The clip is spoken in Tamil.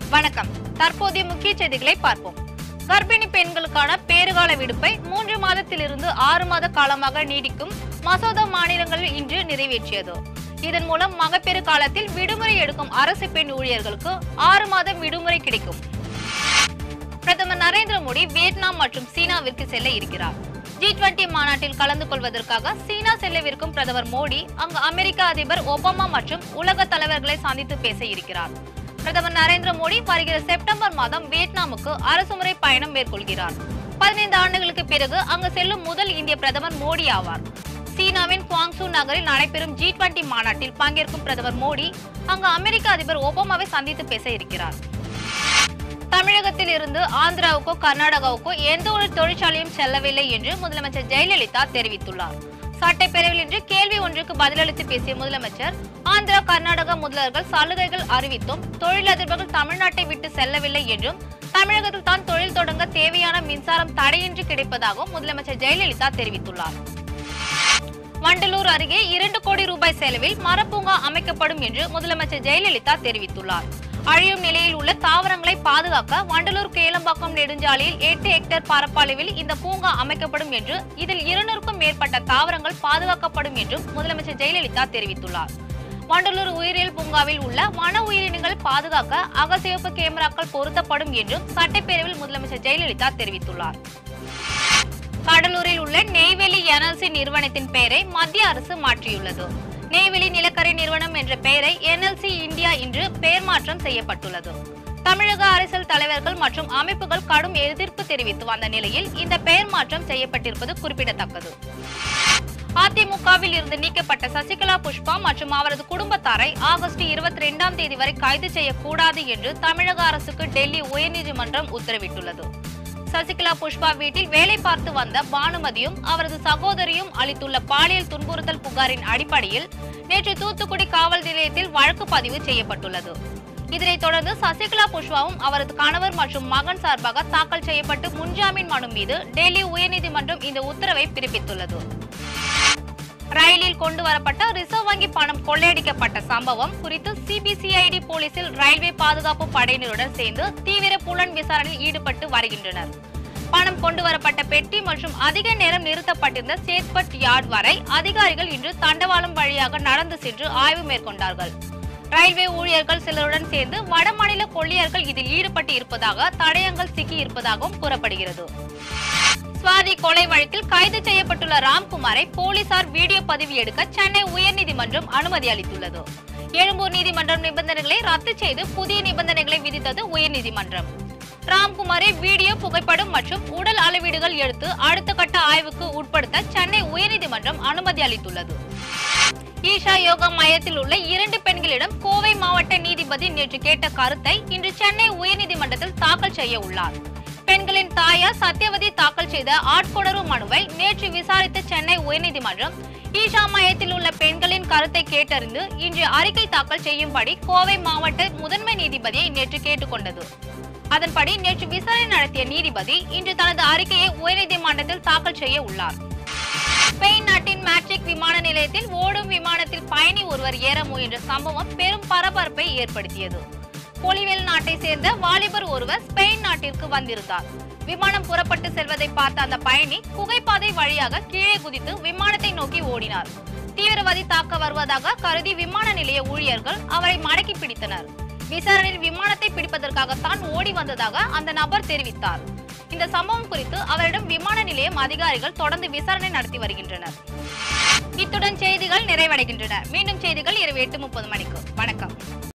வணக்கம் தற்போதைய முக்கிய செய்திகளை பார்ப்போம் கர்ப்பிணி பெண்களுக்கான பேறுகால விடுப்பை மூன்று மாதத்திலிருந்து ஆறு மாத காலமாக நீடிக்கும் மசோதா மாநிலங்களில் இன்று நிறைவேற்றியது இதன் மூலம் மகப்பேறு காலத்தில் விடுமுறை எடுக்கும் அரசு பெண் ஊழியர்களுக்கு ஆறு மாதம் விடுமுறை கிடைக்கும் பிரதமர் நரேந்திர மோடி வியட்நாம் மற்றும் சீனாவிற்கு செல்ல இருக்கிறார் ஜி டுவெண்டி மாநாட்டில் கலந்து கொள்வதற்காக சீனா செல்லவிருக்கும் பிரதமர் மோடி அங்கு அமெரிக்க அதிபர் ஒபாமா மற்றும் உலக தலைவர்களை சந்தித்து பேச இருக்கிறார் பிரதமர் நரேந்திர மோடி வருகிற செப்டம்பர் மாதம் வியட்நாமுக்கு அரசுமுறை பயணம் மேற்கொள்கிறார் பதினைந்து ஆண்டுகளுக்கு பிறகு அங்கு செல்லும் முதல் இந்திய பிரதமர் மோடி ஆவார் சீனாவின் குவாங்சூ நகரில் நடைபெறும் ஜி டுவெண்டி மாநாட்டில் பங்கேற்கும் பிரதமர் மோடி அங்கு அமெரிக்க அதிபர் ஒபாமாவை சந்தித்து பேச இருக்கிறார் தமிழகத்தில் இருந்து ஆந்திராவுக்கோ கர்நாடகாவுக்கோ எந்த ஒரு தொழிற்சாலையும் செல்லவில்லை என்று முதலமைச்சர் ஜெயலலிதா தெரிவித்துள்ளார் சட்டப்பேரவையில் இன்று கேள்வி ஒன்றுக்கு பதிலளித்து பேசிய முதலமைச்சர் ஆந்திரா கர்நாடகா முதல்வர்கள் சலுகைகள் அறிவித்தும் தொழிலதிபர்கள் தமிழ்நாட்டை விட்டு செல்லவில்லை என்றும் தமிழகத்தில் தான் தொழில் தொடங்க தேவையான மின்சாரம் தடையின்றி கிடைப்பதாகவும் முதலமைச்சர் ஜெயலலிதா தெரிவித்துள்ளார் வண்டலூர் அருகே இரண்டு கோடி ரூபாய் செலவில் மரப்பூங்கா அமைக்கப்படும் என்று முதலமைச்சர் ஜெயலலிதா தெரிவித்துள்ளார் அழியும் நிலையில் உள்ள தாவரங்களை பாதுகாக்க வண்டலூர் கேளம்பாக்கம் நெடுஞ்சாலையில் எட்டு ஹெக்டேர் பரப்பளவில் இந்த பூங்கா அமைக்கப்படும் என்று இதில் இருநூறுக்கும் மேற்பட்ட தாவரங்கள் பாதுகாக்கப்படும் என்றும் முதலமைச்சர் ஜெயலலிதா தெரிவித்துள்ளார் வண்டலூர் உயிரியல் பூங்காவில் உள்ள வன உயிரினங்கள் பாதுகாக்க அகசிவப்பு கேமராக்கள் பொருத்தப்படும் என்றும் சட்டப்பேரவையில் முதலமைச்சர் ஜெயலலிதா தெரிவித்துள்ளார் கடலூரில் உள்ள நெய்வேலி என்எல்சி நிறுவனத்தின் பெயரை மத்திய அரசு மாற்றியுள்ளது நெய்வேலி நிலக்கரி நிறுவனம் என்ற பெயரை என்எல்சி இந்தியா இன்று பெயர் மாற்றம் செய்யப்பட்டுள்ளது தமிழக அரசியல் தலைவர்கள் மற்றும் அமைப்புகள் கடும் எதிர்ப்பு தெரிவித்து வந்த நிலையில் இந்த பெயர் மாற்றம் செய்யப்பட்டிருப்பது குறிப்பிடத்தக்கது அதிமுகவில் இருந்து நீக்கப்பட்ட சசிகலா புஷ்பா மற்றும் அவரது குடும்பத்தாரை ஆகஸ்ட் இருபத்தி ரெண்டாம் தேதி வரை கைது செய்யக்கூடாது என்று தமிழக அரசுக்கு டெல்லி உயர்நீதிமன்றம் உத்தரவிட்டுள்ளது சசிகலா புஷ்பா வீட்டில் வேலை பார்த்து வந்த பானுமதியும் அவரது சகோதரியும் அளித்துள்ள பாலியல் துன்புறுத்தல் புகாரின் அடிப்படையில் நேற்று தூத்துக்குடி காவல் நிலையத்தில் வழக்கு பதிவு செய்யப்பட்டுள்ளது இதனைத் தொடர்ந்து சசிகலா புஷ்பாவும் அவரது கணவர் மற்றும் மகன் சார்பாக தாக்கல் செய்யப்பட்டு முன்ஜாமீன் மனு மீது டெல்லி உயர்நீதிமன்றம் இந்த உத்தரவை பிறப்பித்துள்ளது ரயிலில் கொண்டு வரப்பட்ட ரிசர்வ் வங்கி பணம் கொள்ளையடிக்கப்பட்ட சம்பவம் குறித்து சிபிசிஐடி போலீசில் ரயில்வே பாதுகாப்பு படையினருடன் சேர்ந்து தீவிர புலன் விசாரணையில் ஈடுபட்டு வருகின்றனர் பணம் கொண்டு வரப்பட்ட பெட்டி மற்றும் அதிக நேரம் நிறுத்தப்பட்டிருந்த சேத்பட் யார்ட் வரை அதிகாரிகள் இன்று தண்டவாளம் வழியாக நடந்து சென்று ஆய்வு மேற்கொண்டார்கள் ரயில்வே ஊழியர்கள் சிலருடன் சேர்ந்து வடமாநில கொள்ளையர்கள் இதில் ஈடுபட்டு இருப்பதாக தடயங்கள் சிக்கி இருப்பதாகவும் கூறப்படுகிறது சுவாதி கொலை வழக்கில் கைது செய்யப்பட்டுள்ள ராம்குமாரை போலீசார் வீடியோ பதிவு எடுக்க சென்னை உயர்நீதிமன்றம் அனுமதி அளித்துள்ளது எழும்பூர் நீதிமன்றம் நிபந்தனைகளை ரத்து செய்து புதிய நிபந்தனைகளை விதித்தது உயர்நீதிமன்றம் ராம்குமாரை வீடியோ புகைப்படம் மற்றும் உடல் அளவீடுகள் எடுத்து அடுத்த கட்ட ஆய்வுக்கு உட்படுத்த சென்னை உயர்நீதிமன்றம் அனுமதி அளித்துள்ளது ஈஷா யோகா மையத்தில் உள்ள இரண்டு பெண்களிடம் கோவை மாவட்ட நீதிபதி நேற்று கேட்ட கருத்தை இன்று சென்னை உயர்நீதிமன்றத்தில் தாக்கல் செய்ய உள்ளார் பெண்களின் தாயார் சத்யவதி தாக்கல் செய்த ஆட்கொணர்வு மனுவை நேற்று விசாரித்த சென்னை உயர்நீதிமன்றம் ஈஷா மையத்தில் உள்ள பெண்களின் கருத்தை கேட்டறிந்து இன்று அறிக்கை தாக்கல் செய்யும்படி கோவை மாவட்ட முதன்மை நீதிபதியை நேற்று கேட்டுக்கொண்டது அதன்படி நேற்று விசாரணை நடத்திய நீதிபதி இன்று தனது அறிக்கையை உயர்நீதிமன்றத்தில் தாக்கல் செய்ய உள்ளார் ஸ்பெயின் நாட்டின் மேட்ரிக் விமான நிலையத்தில் ஓடும் விமானத்தில் பயணி ஒருவர் ஏற முயன்ற சம்பவம் பெரும் பரபரப்பை ஏற்படுத்தியது பொலிவேல் நாட்டை சேர்ந்த வாலிபர் ஒருவர் ஸ்பெயின் நாட்டிற்கு வந்திருந்தார் விமானம் புறப்பட்டு செல்வதை பார்த்த அந்த பயணி குகைப்பாதை வழியாக கீழே குதித்து விமானத்தை நோக்கி ஓடினார் தீவிரவாதி தாக்க வருவதாக கருதி விமான நிலைய ஊழியர்கள் அவரை மடக்கி பிடித்தனர் விசாரணையில் விமானத்தை பிடிப்பதற்காகத்தான் ஓடி வந்ததாக அந்த நபர் தெரிவித்தார் இந்த சம்பவம் குறித்து அவரிடம் விமான நிலையம் அதிகாரிகள் தொடர்ந்து விசாரணை நடத்தி வருகின்றனர் இத்துடன் செய்திகள் நிறைவடைகின்றன மீண்டும் செய்திகள் இரவு எட்டு முப்பது மணிக்கு வணக்கம்